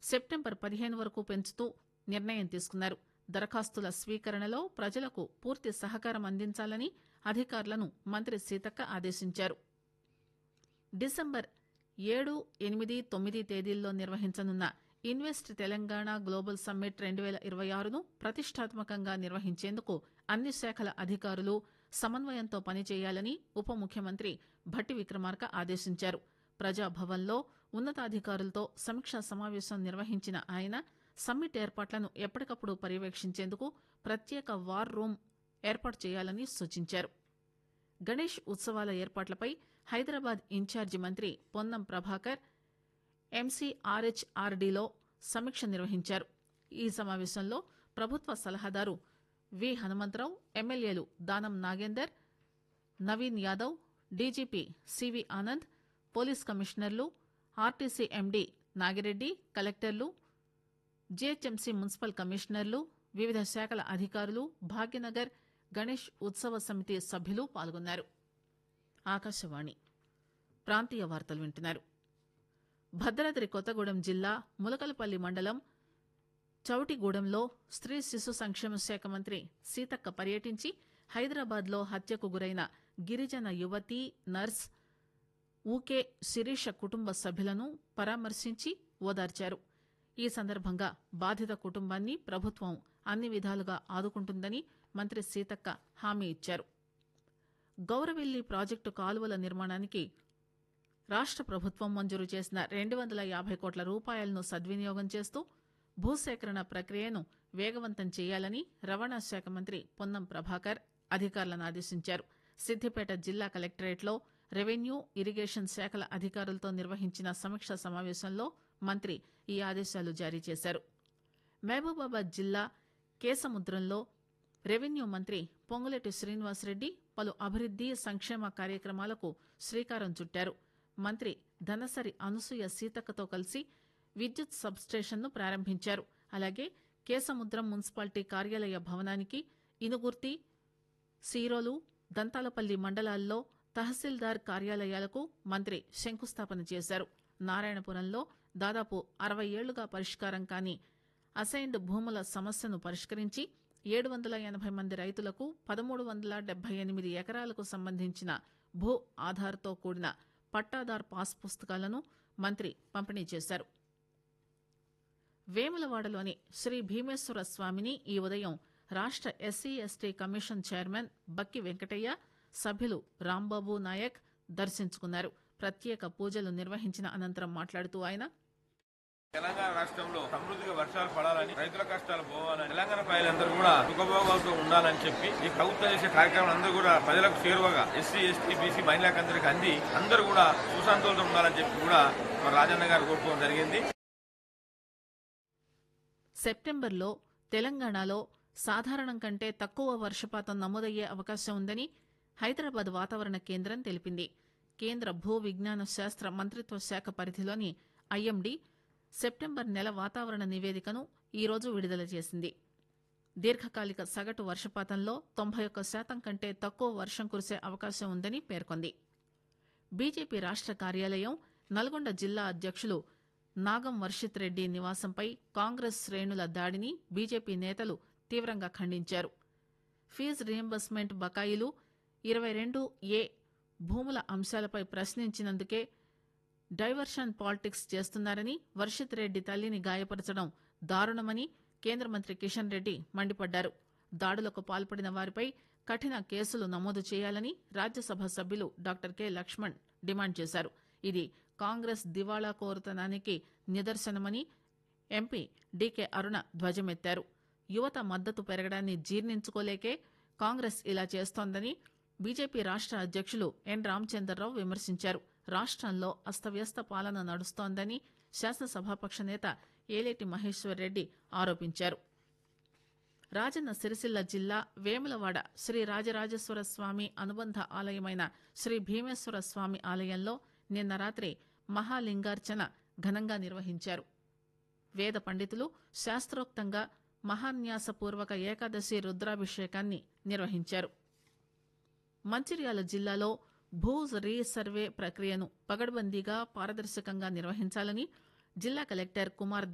September పదిహేను వరకు పెంచుతూ నిర్ణయం తీసుకున్నారు దరఖాస్తుల స్వీకరణలో ప్రజలకు పూర్తి సహకారం అందించాలని అధికారులను మంత్రి సీతక్క ఆదేశించారు డిసెంబర్ ఏడు ఎనిమిది తొమ్మిది తేదీల్లో నిర్వహించనున్న ఇన్వెస్ట్ తెలంగాణ గ్లోబల్ సమ్మిట్ రెండు పేల ఇరవై ఆరును ప్రతిష్టాత్మకంగా నిర్వహించేందుకు అన్ని శాఖల అధికారులు సమన్వయంతో పనిచేయాలని ఉప ముఖ్యమంత్రి భట్టి విక్రమార్క ఆదేశించారు ప్రజాభవన్లో ఉన్నతాధికారులతో సమీక్షా సమావేశం నిర్వహించిన ఆయన సమ్మిట్ ఏర్పాట్లను ఎప్పటికప్పుడు పర్యవేక్షించేందుకు ప్రత్యేక వార్ రూమ్ ఏర్పాటు చేయాలని సూచించారు గణేష్ ఉత్సవాల ఏర్పాట్లపై హైదరాబాద్ ఇన్ఛార్జి మంత్రి పొన్నం ప్రభాకర్ ఎంసీఆర్హెచ్ఆర్డీలో సమీక్ష నిర్వహించారు ఈ సమావేశంలో ప్రభుత్వ సలహాదారు వి హనుమంతరావు ఎమ్మెల్యేలు Danam Nagender Naveen Yadav DGP C V Anand police కమిషనర్లు ఆర్టీసీ ఎండీ నాగిరెడ్డి కలెక్టర్లు జీహెచ్ఎంసీ మున్సిపల్ కమిషనర్లు వివిధ శాఖల అధికారులు భాగ్యనగర్ గణేష్ ఉత్సవ సమితి సభ్యులు పాల్గొన్నారు ఆకాశవాణి ప్రాంతీయ వార్తలు వింటున్నారు భద్రాద్రి కొత్తగూడెం జిల్లా ములకలపల్లి మండలం చౌటిగూడెంలో స్త్రీ శిశు సంక్షేమ శాఖ మంత్రి సీతక్క పర్యటించి హైదరాబాద్లో హత్యకు గురైన గిరిజన యువతి నర్స్ ఊకే శిరీష కుటుంబ సభ్యులను పరామర్శించి ఓదార్చారు ఈ సందర్భంగా బాధిత కుటుంబాన్ని ప్రభుత్వం అన్ని విధాలుగా ఆదుకుంటుందని మంత్రి సీతక్క హామీ ఇచ్చారు గౌరవెల్లి ప్రాజెక్టు కాలువల నిర్మాణానికి రాష్ట ప్రభుత్వం మంజూరు చేసిన రెండు వందల యాభై కోట్ల రూపాయలను సద్వినియోగం చేస్తూ భూసేకరణ ప్రక్రియను వేగవంతం చేయాలని రవాణా శాఖ మంత్రి పొన్నం ప్రభాకర్ అధికారులను ఆదేశించారు సిద్దిపేట జిల్లా కలెక్టరేట్లో రెవెన్యూ ఇరిగేషన్ శాఖల అధికారులతో నిర్వహించిన సమీక్షా సమావేశంలో మంత్రి ఈ ఆదేశాలు జారీ చేశారు మహబూబాబాద్ జిల్లా కేసముద్రంలో రెవెన్యూ మంత్రి పొంగులేటి శ్రీనివాసరెడ్డి పలు అభివృద్ది సంక్షేమ కార్యక్రమాలకు శ్రీకారం చుట్టారు మంత్రి ధనసరి అనసూయ సీతక్కతో కలిసి విద్యుత్ సబ్స్టేషన్ను ప్రారంభించారు అలాగే కేసముద్రం మున్సిపాలిటీ కార్యాలయ భవనానికి ఇనుగుర్తి సీరోలు దంతాలపల్లి మండలాల్లో తహసీల్దార్ కార్యాలయాలకు మంత్రి శంకుస్థాపన చేశారు నారాయణపురంలో దాదాపు అరవై ఏళ్లుగా పరిష్కారం కాని అసైన్డ్ భూముల సమస్యను పరిష్కరించి ఏడు వందల ఎనభై మంది రైతులకు పదమూడు వందల డెబ్బై ఎనిమిది ఎకరాలకు సంబంధించిన భూ ఆధార్తో కూడిన పట్టాదార్ పాస్ పుస్తకాలను మంత్రి పంపిణీ చేశారు వేములవాడలోని శ్రీ భీమేశ్వర స్వామిని ఈ ఉదయం రాష్ట SC ST commission chairman Bakki Venkataiah సభ్యులు రాంబాబు నాయక్ దర్శించుకున్నారు ప్రత్యేక పూజలు నిర్వహించిన అనంతరం మాట్లాడుతూ ఆయన తెలంగాణ రాష్ట్రంలో సమృద్ధిగా వర్షాలు పడాలని రైతుల కష్టాలు పోవాలని తెలంగాణ ప్రజలందరూ కూడా సుఖభోగాలతో ఉండాలని చెప్పి ఈ ప్రభుత్వం చేసే కార్యక్రమం అందరూ కూడా ప్రజలకు చేరువగా ఎస్సీ ఎస్టీ బీసీ మహిళలకు అందరికీ అంది అందరూ కూడా సుశాంతులతో ఉండాలని చెప్పి కూడా మరి రాజన్న గారు కోరుకోవడం జరిగింది సెప్టెంబర్లో తెలంగాణలో సాధారణం కంటే తక్కువ వర్షపాతం నమోదయ్యే అవకాశం ఉందని హైదరాబాద్ వాతావరణ కేంద్రం తెలిపింది కేంద్ర భూ విజ్ఞాన శాస్త్ర మంత్రిత్వ శాఖ పరిధిలోని ఐఎండీ సెప్టెంబర్ నెల వాతావరణ నివేదికను ఈరోజు విడుదల చేసింది దీర్ఘకాలిక సగటు వర్షపాతంలో తొంభై ఒక్క శాతం కంటే తక్కువ వర్షం కురిసే అవకాశం ఉందని పేర్కొంది బీజేపీ రాష్ట్ర కార్యాలయం నల్గొండ జిల్లా అధ్యక్షులు నాగం వర్షిత్ రెడ్డి నివాసంపై కాంగ్రెస్ శ్రేణుల దాడిని బీజేపీ నేతలు తీవ్రంగా ఖండించారు ఫీజు రియంబర్స్మెంట్ బకాయిలు ఇరవై రెండు ఏ భూముల అంశాలపై ప్రశ్నించినందుకే డైవర్షన్ పాలిటిక్స్ చేస్తున్నారని వర్షిత్ రెడ్డి తల్లిని గాయపరచడం దారుణమని కేంద్ర మంత్రి కిషన్ రెడ్డి మండిపడ్డారు దాడులకు పాల్పడిన వారిపై కఠిన కేసులు నమోదు చేయాలని రాజ్యసభ సభ్యులు డాక్టర్ కె లక్ష్మణ్ డిమాండ్ చేశారు ఇది కాంగ్రెస్ దివాళా కోరుతనానికి నిదర్శనమని ఎంపీ డీకే అరుణ ధ్వజమెత్తారు యువత మద్దతు పెరగడాన్ని జీర్ణించుకోలేకే కాంగ్రెస్ ఇలా చేస్తోందని బీజేపీ రాష్ట అధ్యక్షులు ఎన్ రామచంద్రరావు విమర్శించారు రాష్ట్రంలో అస్తవ్యస్త పాలన నడుస్తోందని శాసనసభాపక్ష నేత ఏలేటి మహేశ్వర్ రెడ్డి ఆరోపించారు రాజన్న సిరిసిల్ల జిల్లా వేములవాడ శ్రీ రాజరాజేశ్వర స్వామి అనుబంధ ఆలయమైన శ్రీ భీమేశ్వర స్వామి ఆలయంలో నిన్న రాత్రి మహాలింగార్చన ఘనంగా నిర్వహించారు వేద పండితులు శాస్త్రోక్తంగా మహాన్యాసపూర్వక ఏకాదశి రుద్రాభిషేకాన్ని నిర్వహించారు మంచిర్యాల జిల్లాలో భూ రీసర్వే ప్రక్రియను పగడ్బందీగా పారదర్శకంగా నిర్వహించాలని జిల్లా కలెక్టర్ కుమార్